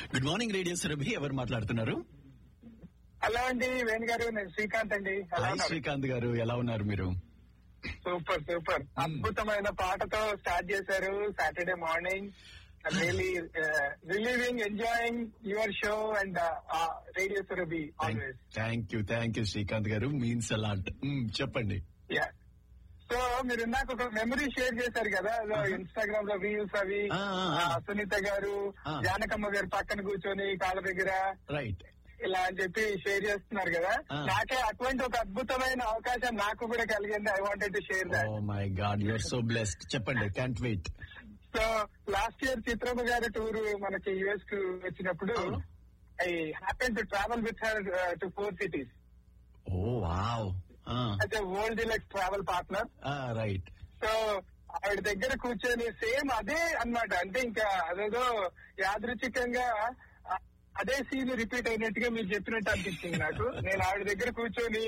Good morning radio Surabhi ఎవరు మాట్లాడుతున్నారు hello అండి వేణు గారు నేను శ్రీకాంత్ అండి ఎలా హాయ్ ఉన్నారు? శ్రీకాంత్ గారు ఎలా ఉన్నారు మీరు సూపర్ సూపర్ అద్భుతమైన పాటతో స్టార్ట్ చేశారు Saturday morning really relieving enjoying your show and radio Surabhi always thank you thank you Srikanth garu means a lot చెప్పండి యా సో మీరు ఇందాక ఒక మెమరీ షేర్ చేశారు కదా ఇన్స్టాగ్రామ్ లో వ్యూస్ అవి ఆ, ఆ, ఆ. ఆ, సునీత గారు ఆ. జానకమ్మ గారు పక్కన కూర్చొని కాళ్ళ దగ్గర రైట్ ఇలా అని చెప్పి షేర్ చేస్తున్నారు కదా ఆ. నాకే అటువంటి ఒక అద్భుతమైన అవకాశం నాకు కూడా కలిగింది I wanted to share oh that my god you're so blessed చెప్పండి can't wait so last year Chitramma garu tour మనకి యుఎస్ కు వచ్చినప్పుడు అవును. I happen to travel with her to four cities oh wow అయితే world deluxe travel partner right so ఆవిడ దగ్గర కూర్చొని same అదే అన్నమాట అంటే ఇంకా అదేదో యాదృచ్ఛికంగా ఆ- అదే సీన్ రిపీట్ అయినట్టుగా మీరు చెప్పినట్టు అనిపించింది నాకు నేను ఆవిడ దగ్గర కూర్చొని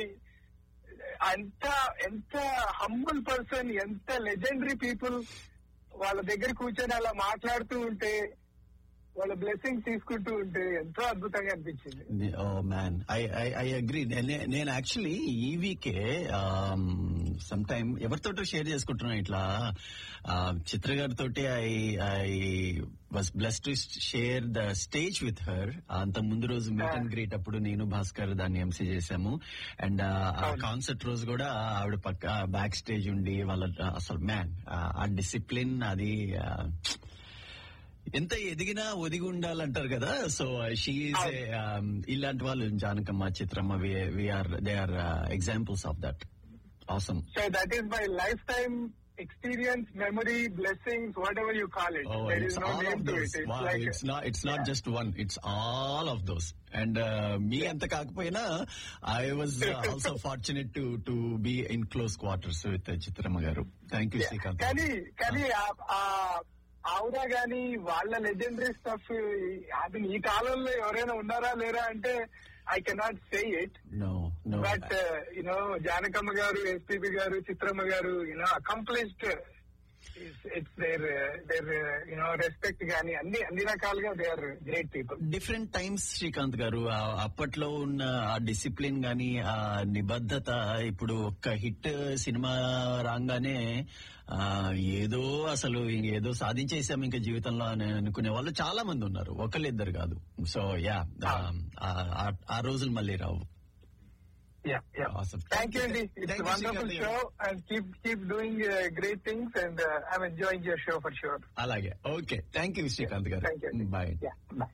అంత ఎంత హంబుల్ పర్సన్ ఎంత లెజెండరీ పీపుల్ వాళ్ళ దగ్గర కూర్చొని అలా మాట్లాడుతూ ఉంటే వాళ్ళ బ్లెస్సింగ్ తీసుకుంటూ ఉంటే ఎంతో అద్భుతంగా అనిపించింది oh man I I agree నేను యాక్చువల్లీ ఈ వీకే సమ్ టైమ్ ఎవరితోటో షేర్ చేసుకుంటున్నా ఇట్లా చిత్ర గారితో I I was bless to share the stage with her అంత ముందు రోజు మీట్ అండ్ గ్రీట్ అప్పుడు నేను భాస్కర్ దాన్ని ఎంసీ చేశాము అండ్ ఆ కాన్సర్ట్ రోజు కూడా ఆవిడ పక్క బ్యాక్ స్టేజ్ ఉండి వాళ్ళ అసలు మ్యాన్ ఆ డిసిప్లిన్ అది ఆ, ఎంత ఎదిగినా ఒదిగి ఉండాలంటారు కదా సో షీఈస్ ఇలాంటి వాళ్ళు Janakamma Chitramma we are they are examples of that awesome so that is my lifetime experience memory blessings whatever you call it Oh, there it's is no all name of to those. It Wow, it's not it's not just one. It's all of those. And uh, me అంత కాకపోయినా I was uh, also fortunate to to be in close quarters with uh, చిత్రమ్మ గారు. Thank you, Srikanth. కానీ కానీ ఆ- ఆ ఆవురా గాని వాళ్ళ legendary stuff అది ఈ కాలంలో ఎవరైనా ఉన్నారా లేరా అంటే I cannot say it No, no. But you know Janakamma garu SPB garu Chitramma garu you know accomplished it's there there you know respect గానీ అన్ని అన్ని రకాలుగా they are great people different times Srikanth garu ఆ అప్పట్లో ఉన్న ఆ డిసిప్లిన్ గాని ఆ నిబద్ధత ఇప్పుడు ఒక్క హిట్ సినిమా రాగానే ఆ ఏదో అసలు ఏదో సాధించేసాం ఇంకా జీవితంలో అని అనుకునే వాళ్ళు చాలా మంది ఉన్నారు ఒకళ్ళిద్దరు కాదు సో యా ఆ రోజులు మళ్ళీ రావు Awesome. థ్యాంక్ యూ అండి Thank it's you, wonderful Srikanth. Show and keep keep doing great things and I'm enjoying your show for sure అలాగే okay thank you Srikanth thank you గారు బాయ్ బాయ్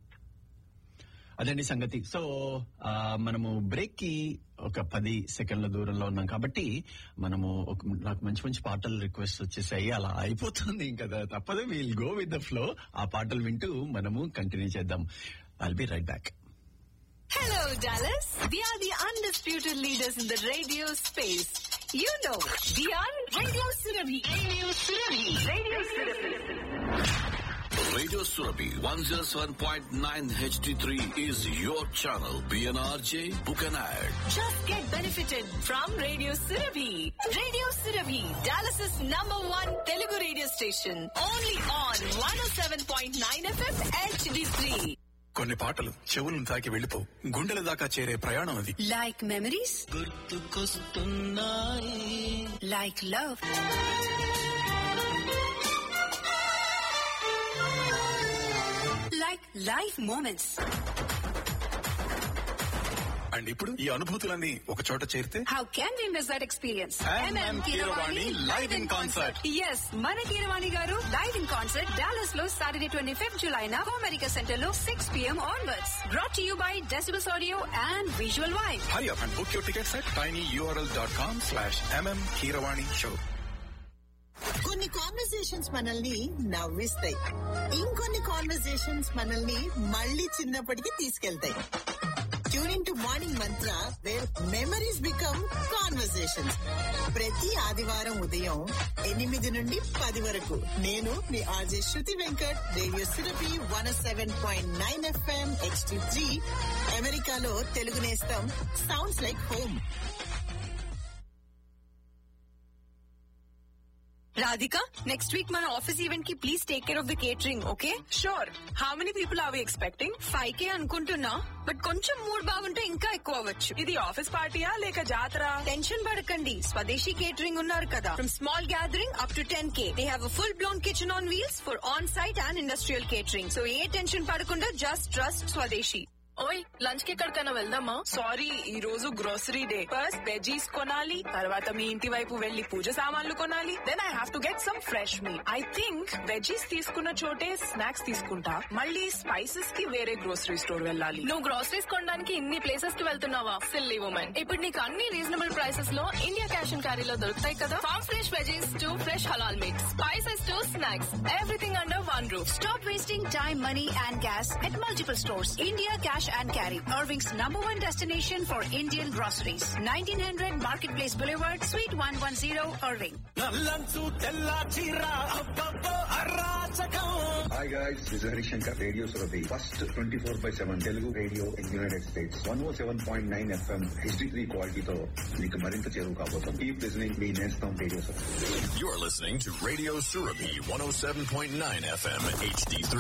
అదండి సంగతి so ఆ, మనము బ్రేక్ కి ఒక పది సెకండ్ల దూరంలో ఉన్నాం కాబట్టి మనము ఒక- నాకు మంచి మంచి పాటలు రిక్వెస్ట్ వచ్చేసాయి అలా అయిపోతుంది ఇంకా ద- తప్పదు we'll go with the flow ఆ పాటలు వింటూ మనము కంటిన్యూ చేద్దాం I'll be right back Hello, Dallas. We are the undisputed leaders in the radio space. You know, we are Radio Surabhi. Radio Surabhi. Radio Surabhi. Radio Surabhi 107.9 HD3 is your channel. PNRJ, book an ad. Just get benefited from Radio Surabhi. Radio Surabhi, Dallas's number one Telugu radio station. Only on 107.9 FM HD3. కొన్ని పాటలు చెవులను తాకి వెళ్ళిపో గుండెల దాకా చేరే ప్రయాణం అది Like memories? Like love? Like life moments. And ఇప్పుడు ఈ అనుభూతులన్నీ ఒక చోట చేరితే How can we miss that experience? MM Keeravani live in concert. Yes, మన కీరవాణి గారు లైవ్ ఇన్ కాన్సర్ట్ డాలస్ లో సాటర్డే ట్వంటీ ఫిఫ్త్ జులై నా అమెరికా సెంటర్ లో six PM onwards brought you by decibels audio and visual vibe hurry up and book your tickets at tiny URL dot com slash MM Keeravani show కొన్ని conversations మనల్ని నవ్విస్తాయి ఇంకొన్ని conversations మనల్ని మళ్ళీ చిన్నప్పటికి తీసుకెళ్తాయి tuning to morning mantra where memories become conversations ప్రతి ఆదివారం ఉదయం ఎనిమిది నుండి పది వరకు నేను మీ RJ Shruti Venkat radio Surabhi one seven point nine FM HD three అమెరికాలో తెలుగు నేస్తం sounds like home Radhika, next week మన ఆఫీస్ ఈవెంట్ కి please take care of the catering okay sure how many people are we expecting five K అనుకుంటున్నా but కొంచెం mood బాగుంటే ఇంకా ఎక్కువ అవ్వచ్చు ఇది ఆఫీస్ పార్టీయా లేక జాతర టెన్షన్ పడకండి స్వదేశీ కేటరింగ్ ఉన్నారు కదా from small gathering up to ten K they have full blown kitchen on wheels for on site and industrial catering so ఏ టెన్షన్ పడకుండా జస్ట్ ట్రస్ట్ స్వదేశీ ఓయ్ లంచ్ కి ఎక్కడికైనా వెళ్దామా సారీ ఈ రోజు గ్రోసరీ డే ఫస్ట్ వెజీస్ కొనాలి తర్వాత మీ ఇంటి వైపు వెళ్లి పూజ సామాన్లు కొనాలి then I have to get some fresh మీ ఐ థింక్ వెజీస్ తీసుకున్న చోటే స్నాక్స్ తీసుకుంటా మళ్ళీ స్పైసెస్ కి వేరే గ్రోసరీ స్టోర్ వెళ్ళాలి నువ్వు గ్రోసరీస్ కొనడానికి ఇన్ని ప్లేసెస్ కి వెళ్తున్నావా సిల్లీ ఉమెన్ ఇప్పుడు నీకు అన్ని రీజనబుల్ ప్రైసెస్ లో ఇండియా క్యాష్ అండ్ క్యారీలో దొరుకుతాయి కదా farm fresh veggies to fresh halal mix spices to snacks everything under one roof Stop wasting time, money, and gas at multiple stores. India Cash and Carry, Irving's number one destination for Indian groceries. 1900 Marketplace Boulevard, Suite 110, Irving. Hi guys this Harishankar radio Surabhi first twenty four by seven Telugu radio in United States one O seven point nine FM HD three క్వాలిటీతో మీకు మరింత చేరువు కాబోతాం keep listening మీ నేస్తాం radio Surabhi You're listening to Radio Surabhi 107.9 FM HD3.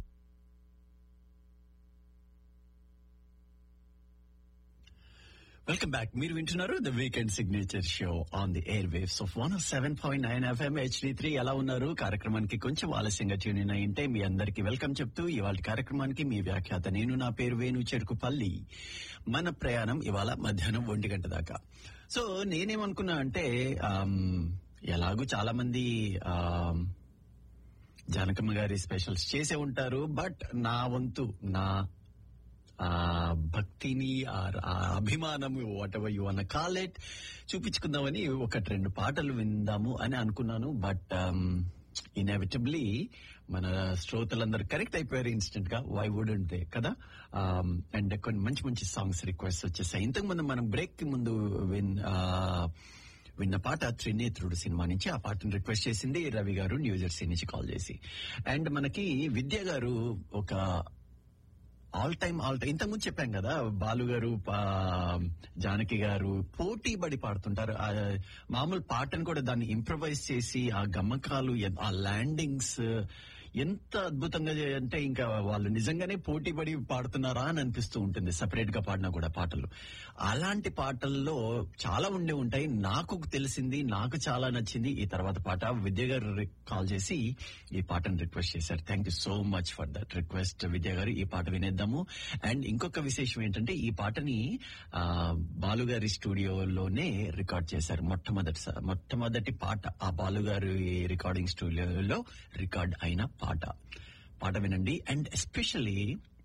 Welcome back మీరు వింటున్నారు the weekend signature show on the air waves of one seven point nine FM HD three ఎలా ఉన్నారు కార్యక్రమానికి కొంచెం ఆలస్యంగా ట్యూన్ ఇన్ అయింటే మీ అందరికి వెల్కమ్ చెప్తూ ఇవాళ కార్యక్రమానికి మీ వ్యాఖ్యాత నేను నా పేరు వేణు చెరుకుపల్లి మన ప్రయాణం ఇవాళ మధ్యాహ్నం ఒంటి గంట దాకా సో నేనేమనుకున్నా అంటే ఆమ్, ఎలాగూ చాలా మంది ఆమ్, జానకమ్మ గారి స్పెషల్స్ చేసే ఉంటారు బట్ నా వంతు నా ఆ భక్తిని ఆ ఆ అభిమానం whatever you wanna call it చూపించుకుందామని ఒకటి రెండు పాటలు విందాము అని అనుకున్నాను బట్ ఇన్ఎవిటబ్లీ మన శ్రోతలందరూ కరెక్ట్ అయిపోయారు ఇన్స్టెంట్ గా వై వుడెంట్ దే కదా అండ్ కొన్ని మంచి మంచి సాంగ్స్ రిక్వెస్ట్ వచ్చేసాయి ఇంతకు ముందు మనం బ్రేక్ కి ముందు విన్ ఆ, విన్న పాట త్రినేత్రుడు సినిమా నుంచి ఆ పాటను రిక్వెస్ట్ చేసింది రవి గారు న్యూ జెర్సీ నుంచి కాల్ చేసి అండ్ మనకి విద్య గారు ఒక ఆల్ టైమ్ ఆల్ టైమ్ ఇంతకుముందు చెప్పాం కదా బాలు గారు పా- జానకి గారు పోటీ పడి పాడుతుంటారు ఆ మామూలు పాటను కూడా దాన్ని ఇంప్రవైజ్ చేసి ఆ గమ్మకాలు ఎన్- ఆ ల్యాండింగ్స్ ఎంత అద్భుతంగా చే- అంటే ఇంకా వాళ్ళు నిజంగానే పోటీ పడి పాడుతున్నారా అని అనిపిస్తూ ఉంటుంది సపరేట్ గా పాడినా కూడా పాటలు అలాంటి పాటల్లో చాలా ఉండే ఉంటాయి నాకు తెలిసింది నాకు చాలా నచ్చింది ఈ తర్వాత పాట విద్య గారు రి- కాల్ చేసి ఈ పాటను రిక్వెస్ట్ చేశారు thank you so much for that request Vidya గారు ఈ పాట వినేద్దాము అండ్ ఇంకొక విశేషం ఏంటంటే ఈ పాటని ఆ, బాలు గారి స్టూడియోలోనే రికార్డ్ చేశారు మొట్టమొదటి మొట్టమొదటి పాట ఆ బాలు గారి రికార్డింగ్ స్టూడియోలో రికార్డ్ అయిన పాట పాట వినండి అండ్ ఎస్పెషల్లీ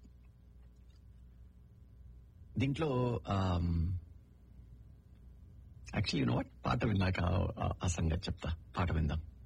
దీంట్లో యాక్చువల్లీ నో వాట్ పాట విన్నాక ఆ- ఆ సంగతి చెప్తా పాట విందాం